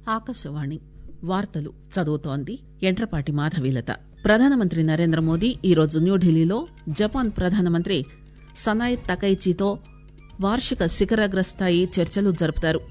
ఆకాశవాణి వార్తలు చదువుతోంది ఎంట్రపాటి మాధవీలత ప్రధానమంత్రి నరేంద్ర మోదీ ఈరోజు న్యూఢిల్లీలో జపాన్ ప్రధానమంత్రి సనాయ్ తకైచీతో వార్షిక శిఖరాగ్రస్థాయి చర్చలు జరుపుతారు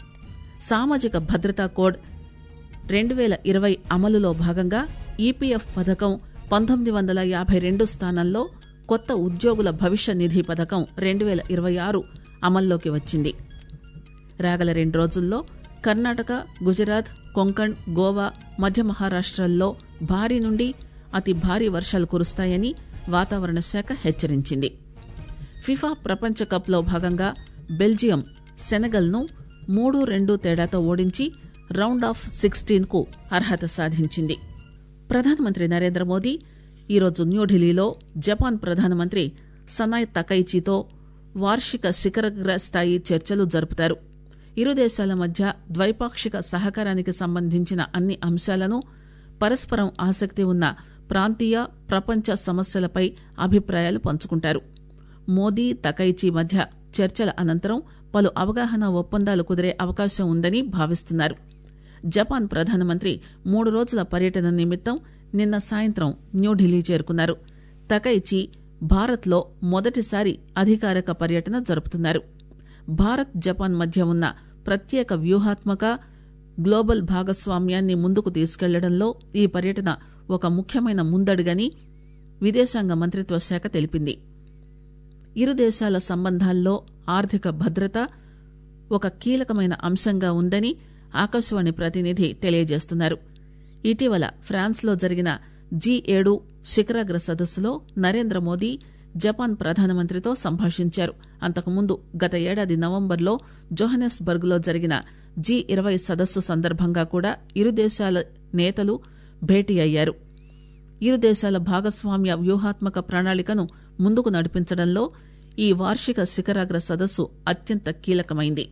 సామాజిక భద్రతా కోడ్ రెండు పేల ఇరవై అమలులో భాగంగా ఈపీఎఫ్ పథకం పంతొమ్మిది వందల యాభై రెండు స్థానంలో కొత్త ఉద్యోగుల భవిష్య నిధి పథకం రెండు పేల ఇరవై ఆరు అమల్లోకి వచ్చింది రాగల రెండు రోజుల్లో కర్ణాటక గుజరాత్ కొంకణ్ గోవా మధ్య మహారాష్టల్లో భారీ నుండి అతి భారీ వర్షాలు కురుస్తాయని వాతావరణ శాఖ హెచ్చరించింది ఫిఫా ప్రపంచ కప్లో భాగంగా బెల్జియం సెనగల్ను మూడు రెండు తేడాతో ఓడించి రౌండ్ ఆఫ్ సిక్స్టీన్ కు అర్హత సాధించింది ప్రధానమంత్రి నరేంద్ర మోదీ ఈరోజు న్యూఢిల్లీలో జపాన్ ప్రధానమంత్రి సనాయ్ తకైచీతో వార్షిక శిఖరగ్ర స్థాయి చర్చలు జరుపుతారు ఇరు దేశాల మధ్య ద్వైపాక్షిక సహకారానికి సంబంధించిన అన్ని అంశాలను పరస్పరం ఆసక్తి ఉన్న ప్రాంతీయ ప్రపంచ సమస్యలపై అభిప్రాయాలు పంచుకుంటారు మోదీ తకైచీ మధ్య చర్చల అనంతరం పలు అవగాహన ఒప్పందాలు కుదిరే అవకాశం ఉందని భావిస్తున్నారు జపాన్ ప్రధానమంత్రి మూడు రోజుల పర్యటన నిమిత్తం నిన్న సాయంత్రం న్యూఢిల్లీ చేరుకున్నారు తకైచి భారత్లో మొదటిసారి అధికారిక పర్యటన జరుపుతున్నారు భారత్ జపాన్ మధ్య ఉన్న ప్రత్యేక వ్యూహాత్మక గ్లోబల్ భాగస్వామ్యాన్ని ముందుకు తీసుకెళ్లడంలో ఈ పర్యటన ఒక ముఖ్యమైన ముందడుగని విదేశాంగ మంత్రిత్వ శాఖ తెలిపింది ఇరు దేశాల సంబంధాల్లో ఆర్థిక భద్రత ఒక కీలకమైన అంశంగా ఉందని ఆకాశవాణి ప్రతినిధి తెలియజేస్తున్నారు ఇటీవల ఫ్రాన్స్లో జరిగిన జీ ఏడు శిఖరాగ్ర సదస్సులో నరేంద్ర మోదీ జపాన్ ప్రధానమంత్రితో సంభాషించారు అంతకుముందు గత ఏడాది నవంబర్లో జోహనెస్బర్గ్ లో జరిగిన జీ ఇరవై సదస్సు సందర్భంగా కూడా ఇరు దేశాల నేతలు భేటీ అయ్యారు ఇరు దేశాల భాగస్వామ్య వ్యూహాత్మక ప్రణాళికను ముందుకు నడిపించడంలో ఈ వార్షిక శిఖరాగ్ర సదస్సు అత్యంత కీలకమైంది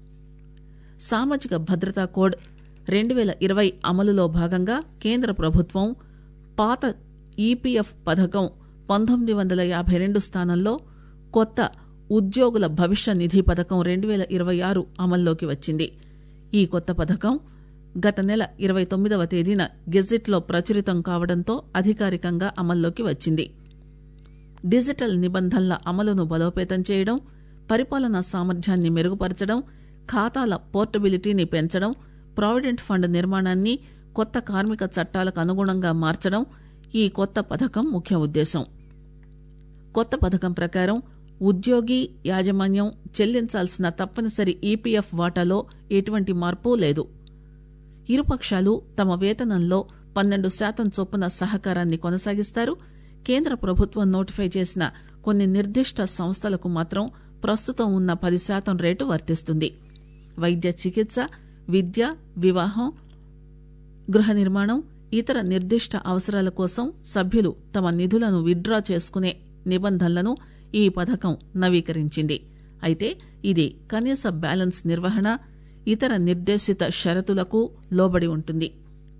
సామాజిక భద్రతా కోడ్ రెండు పేల ఇరవై అమలులో భాగంగా కేంద్ర ప్రభుత్వం పాత ఈపీఎఫ్ పథకం పంతొమ్మిది వందల యాభై రెండు స్థానంలో కొత్త ఉద్యోగుల భవిష్య నిధి పథకం రెండు పేల ఇరవై ఆరు అమల్లోకి వచ్చింది ఈ కొత్త పథకం గత నెల ఇరవై తొమ్మిదవ తేదీన గెజిట్లో ప్రచురితం కావడంతో అధికారికంగా అమల్లోకి వచ్చింది డిజిటల్ నిబంధనల అమలును బలోపేతం చేయడం పరిపాలనా సామర్థ్యాన్ని మెరుగుపరచడం ఖాతాల పోర్టబిలిటీని పెంచడం ప్రావిడెంట్ ఫండ్ నిర్మాణాన్ని కొత్త కార్మిక చట్టాలకు అనుగుణంగా మార్చడం ఈ కొత్త పథకం ముఖ్య ఉద్దేశం కొత్త పథకం ప్రకారం ఉద్యోగి యాజమాన్యం చెల్లించాల్సిన తప్పనిసరి ఈపీఎఫ్ వాటాలో ఎటువంటి మార్పు లేదు ఇరుపక్షాలు తమ వేతనంలో పన్నెండు శాతం చొప్పున సహకారాన్ని కొనసాగిస్తారు కేంద్ర ప్రభుత్వం నోటిఫై చేసిన కొన్ని నిర్దిష్ట సంస్థలకు మాత్రం ప్రస్తుతం ఉన్న పది శాతం రేటు వర్తిస్తుంది వైద్య చికిత్స విద్య వివాహం గృహ నిర్మాణం ఇతర నిర్దిష్ట అవసరాల కోసం సభ్యులు తమ నిధులను విత్డ్రా చేసుకునే నిబంధనలను ఈ పథకం నవీకరించింది అయితే ఇది కనీస బ్యాలెన్స్ నిర్వహణ ఇతర నిర్దేశిత షరతులకు లోబడి ఉంటుంది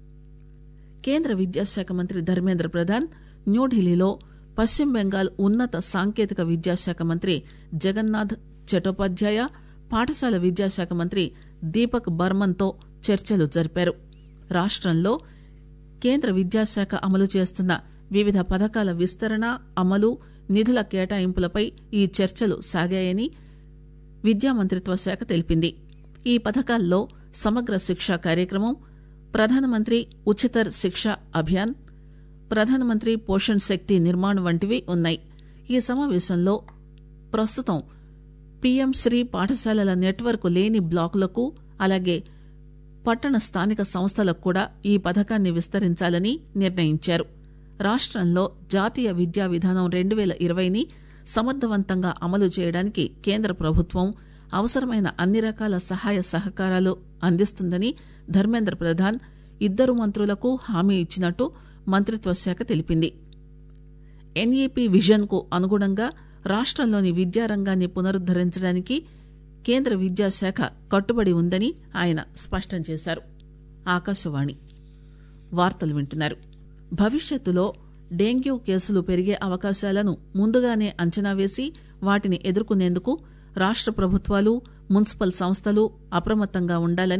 కేంద్ర విద్యాశాఖ మంత్రి ధర్మేంద్ర ప్రధాన్ న్యూఢిల్లీలో పశ్చిమ బెంగాల్ ఉన్నత సాంకేతిక విద్యాశాఖ మంత్రి జగన్నాథ్ చటోపాధ్యాయ పాఠశాల విద్యాశాఖ మంత్రి దీపక్ బర్మన్తో చర్చలు జరిపారు రాష్టంలో కేంద్ర విద్యాశాఖ అమలు చేస్తున్న వివిధ పథకాల విస్తరణ అమలు నిధుల కేటాయింపులపై ఈ చర్చలు సాగాయని విద్యామంత్రిత్వ శాఖ తెలిపింది ఈ పథకాల్లో సమగ్ర శిక్ష కార్యక్రమం ప్రధానమంత్రి ఉచితర్ శిక్ష అభియాన్ ప్రధానమంత్రి పోషణ్ శక్తి నిర్మాణ్ వంటివి ఉన్నాయి ఈ సమావేశంలో ప్రస్తుతం పీఎం శ్రీ పాఠశాలల నెట్వర్క్ లేని బ్లాకులకు అలాగే పట్టణ స్థానిక సంస్థలకు కూడా ఈ పథకాన్ని విస్తరించాలని నిర్ణయించారు రాష్టంలో జాతీయ విద్యా విధానం రెండు పేల ఇరవైని సమర్థవంతంగా అమలు చేయడానికి కేంద్ర ప్రభుత్వం అవసరమైన అన్ని రకాల సహాయ సహకారాలు అందిస్తుందని ధర్మేంద్ర ప్రధాన్ ఇద్దరు మంత్రులకు హామీ ఇచ్చినట్టు మంత్రిత్వ శాఖ తెలిపింది ఎన్ఈపీ విజన్ కు అనుగుణంగా రాష్టంలోని విద్యారంగాన్ని పునరుద్దరించడానికి కేంద్ర విద్యాశాఖ కట్టుబడి ఉందని ఆయన స్పష్టం చేశారు ఆకాశవాణి వార్తలు వింటున్నారు భవిష్యత్తులో డెంగ్యూ కేసులు పెరిగే అవకాశాలను ముందుగానే అంచనా వేసి వాటిని ఎదుర్కొనేందుకు రాష్ట ప్రభుత్వాలు మున్సిపల్ సంస్థలు అప్రమత్తంగా ఉండాలని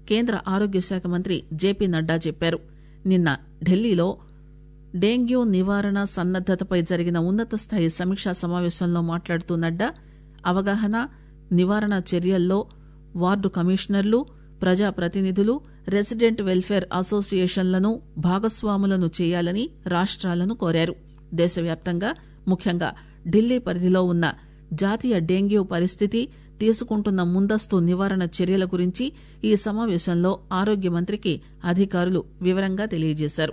కేంద్ర ఆరోగ్య శాఖ మంత్రి జేపీ నడ్డా చెప్పారు నిన్న ఢిల్లీలో డెంగ్యూ నివారణ సన్నద్దతపై జరిగిన ఉన్నత స్థాయి సమీక్షా సమావేశంలో మాట్లాడుతూ నడ్డా అవగాహన నివారణ చర్యల్లో వార్డు కమిషనర్లు ప్రజాప్రతినిధులు రెసిడెంట్ వెల్ఫేర్ అసోసియేషన్లను భాగస్వాములను చేయాలని రాష్ట్రాలను కోరారు దేశవ్యాప్తంగా ముఖ్యంగా ఢిల్లీ పరిధిలో ఉన్న జాతీయ డెంగ్యూ పరిస్థితి తీసుకుంటున్న ముందస్తు నివారణ చర్యల గురించి ఈ సమావేశంలో ఆరోగ్య మంత్రికి అధికారులు వివరంగా తెలియజేశారు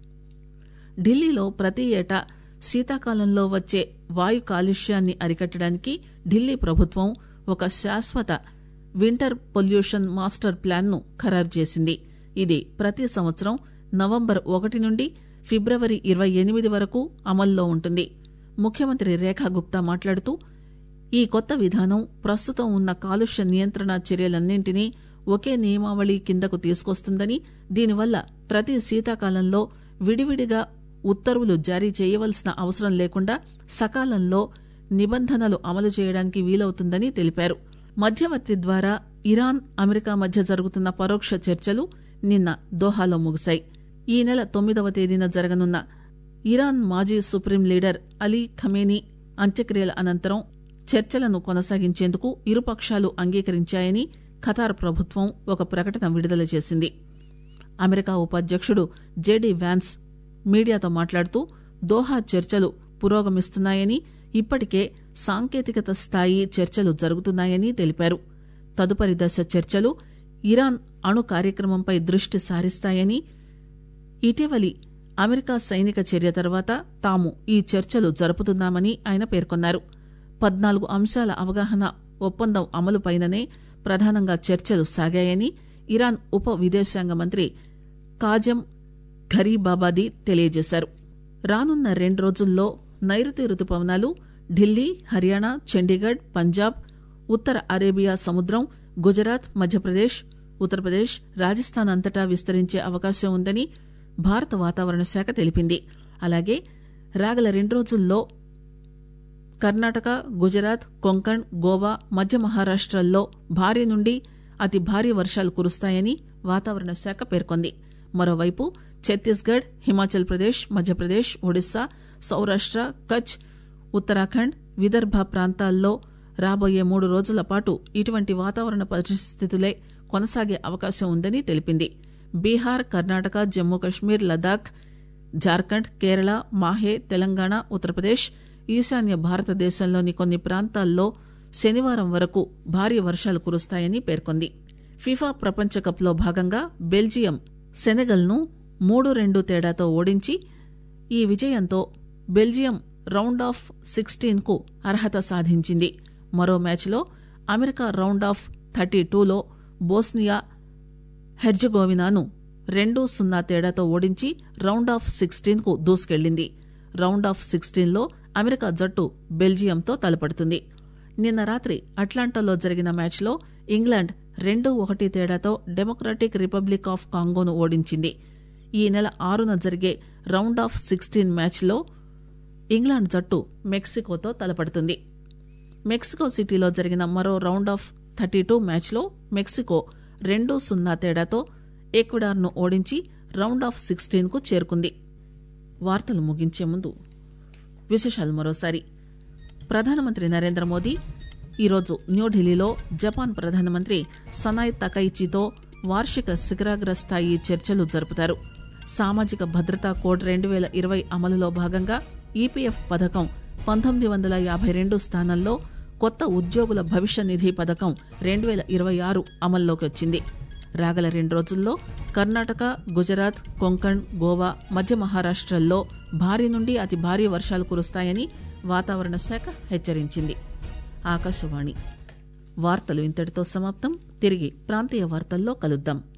ఢిల్లీలో ప్రతి ఏటా శీతాకాలంలో వచ్చే వాయు కాలుష్యాన్ని అరికట్టడానికి ఢిల్లీ ప్రభుత్వం ఒక శాశ్వత వింటర్ పొల్యూషన్ మాస్టర్ ప్లాన్ ను ఖరారు చేసింది ఇది ప్రతి సంవత్సరం నవంబర్ ఒకటి నుండి ఫిబ్రవరి ఇరవై ఎనిమిది వరకు అమల్లో ఉంటుంది ముఖ్యమంత్రి రేఖా గుప్తా మాట్లాడుతూ ఈ కొత్త విధానం ప్రస్తుతం ఉన్న కాలుష్య నియంత్రణ చర్యలన్నింటినీ ఒకే నియమావళి కిందకు తీసుకొస్తుందని దీనివల్ల ప్రతి శీతాకాలంలో విడివిడిగా ఉత్తర్వులు జారీ చేయవలసిన అవసరం లేకుండా సకాలంలో నిబంధనలు అమలు చేయడానికి వీలవుతుందని తెలిపారు మధ్యవర్తి ద్వారా ఇరాన్ అమెరికా మధ్య జరుగుతున్న పరోక్ష చర్చలు నిన్న దోహాలో ముగిశాయి ఈ నెల తొమ్మిదవ తేదీన జరగనున్న ఇరాన్ మాజీ సుప్రీం లీడర్ అలీ ఖమేనీ అంత్యక్రియల అనంతరం చర్చలను కొనసాగించేందుకు ఇరుపక్షాలు అంగీకరించాయని ఖతార్ ప్రభుత్వం ఒక ప్రకటన విడుదల చేసింది అమెరికా ఉపాధ్యక్షుడు జేడీ వ్యాన్స్ మీడియాతో మాట్లాడుతూ దోహా చర్చలు పురోగమిస్తున్నాయని ఇప్పటికే సాంకేతికత స్థాయి చర్చలు జరుగుతున్నాయని తెలిపారు తదుపరి దశ చర్చలు ఇరాన్ అణు కార్యక్రమంపై దృష్టి సారిస్తాయని ఇటీవలి అమెరికా సైనిక చర్య తర్వాత తాము ఈ చర్చలు జరుపుతున్నామని ఆయన పేర్కొన్నారు పద్నాలుగు అంశాల అవగాహన ఒప్పందం అమలుపైననే ప్రధానంగా చర్చలు సాగాయని ఇరాన్ ఉప విదేశాంగ మంత్రి కాజం ఘరీబాబాది తెలియజేశారు రానున్న రెండు రోజుల్లో నైరుతి రుతుపవనాలు ఢిల్లీ హర్యానా చండీగఢ్ పంజాబ్ ఉత్తర అరేబియా సముద్రం గుజరాత్ మధ్యప్రదేశ్ ఉత్తరప్రదేశ్ రాజస్థాన్ అంతటా విస్తరించే అవకాశం ఉందని భారత వాతావరణ శాఖ తెలిపింది అలాగే రాగల రెండు రోజుల్లో కర్ణాటక గుజరాత్ కొంకణ్ గోవా మధ్య మహారాష్టల్లో భారీ నుండి అతి భారీ వర్షాలు కురుస్తాయని వాతావరణ శాఖ పేర్కొంది మరోవైపు ఛత్తీస్గఢ్ హిమాచల్ ప్రదేశ్ మధ్యప్రదేశ్ ఒడిశా సౌరాష్ట కచ్ ఉత్తరాఖండ్ విదర్భ ప్రాంతాల్లో రాబోయే మూడు రోజుల పాటు ఇటువంటి వాతావరణ పరిస్థితులే కొనసాగే అవకాశం ఉందని తెలిపింది బీహార్ కర్ణాటక జమ్మూ కశ్మీర్ లదాఖ్ జార్ఖండ్ కేరళ మాహే తెలంగాణ ఉత్తరప్రదేశ్ ఈశాన్య భారతదేశంలోని కొన్ని ప్రాంతాల్లో శనివారం వరకు భారీ వర్షాలు కురుస్తాయని పేర్కొంది ఫిఫా ప్రపంచ కప్లో భాగంగా బెల్జియం సెనెగల్ను మూడు రెండు తేడాతో ఓడించి ఈ విజయంతో బెల్జియం రౌండ్ ఆఫ్ సిక్స్టీన్ కు అర్హత సాధించింది మరో మ్యాచ్లో అమెరికా రౌండ్ ఆఫ్ థర్టీ టూలో బోస్నియా హెర్జగోవినాను రెండు సున్నా తేడాతో ఓడించి రౌండ్ ఆఫ్ సిక్స్టీన్ కు దూసుకెళ్లింది రౌండ్ ఆఫ్ సిక్స్టీన్ లో అమెరికా జట్టు బెల్జియంతో తలపడుతుంది నిన్న రాత్రి అట్లాంటాలో జరిగిన మ్యాచ్లో ఇంగ్లాండ్ రెండు ఒకటి తేడాతో డెమోక్రటిక్ రిపబ్లిక్ ఆఫ్ కాంగోను ఓడించింది ఈ నెల ఆరున జరిగే రౌండ్ ఆఫ్ సిక్స్టీన్ మ్యాచ్లో ఇంగ్లాండ్ జట్టు మెక్సికోతో తలపడుతుంది మెక్సికో సిటీలో జరిగిన మరో రౌండ్ ఆఫ్ థర్టీ టూ మ్యాచ్లో మెక్సికో రెండు సున్నా తేడాతో ఈక్వెడార్ను ఓడించి రౌండ్ ఆఫ్ సిక్స్టీన్ కు చేరుకుంది వార్తలు ముగించే ముందు విశేషాలు మరోసారి ప్రధానమంత్రి నరేంద్ర మోదీ ఈరోజు న్యూఢిల్లీలో జపాన్ ప్రధానమంత్రి సనాయ్ తకైచితో వార్షిక శిఖరాగ్ర స్థాయి చర్చలు జరుపుతారు సామాజిక భద్రతా కోడ్ రెండు వేల ఇరవై అమలులో భాగంగా ఈపీఎఫ్ పథకం పంతొమ్మిది వందల యాభై రెండు స్థానంలో కొత్త ఉద్యోగుల భవిష్య నిధి పథకం రెండు వేల ఇరవై ఆరు అమల్లోకి వచ్చింది రాగల రెండు రోజుల్లో కర్ణాటక గుజరాత్ కొంకణ్ గోవా మధ్య మహారాష్టల్లో భారీ నుండి అతి భారీ వర్షాలు కురుస్తాయని వాతావరణ శాఖ హెచ్చరించింది ఆకాశవాణి వార్తలు ఇంతటితో సమాప్తం తిరిగి ప్రాంతీయ వార్తల్లో కలుద్దాం